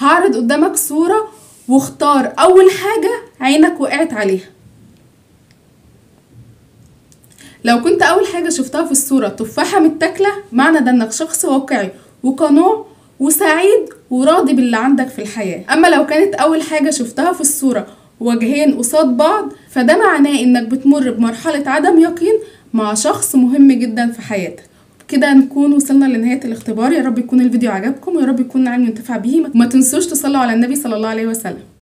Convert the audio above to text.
هعرض قدامك صورة واختار اول حاجة عينك وقعت عليها لو كنت اول حاجة شفتها في الصورة تفاحة متاكلة معنى ده انك شخص واقعي وقنوع وسعيد وراضي باللي عندك في الحياة اما لو كانت اول حاجة شفتها في الصورة وجهين قصاد بعض فده معناه انك بتمر بمرحلة عدم يقين مع شخص مهم جدا في حياتك كده نكون وصلنا لنهاية الاختبار يا رب يكون الفيديو عجبكم ويا رب يكون العلم ينتفع به ما تنسوش تصلوا على النبي صلى الله عليه وسلم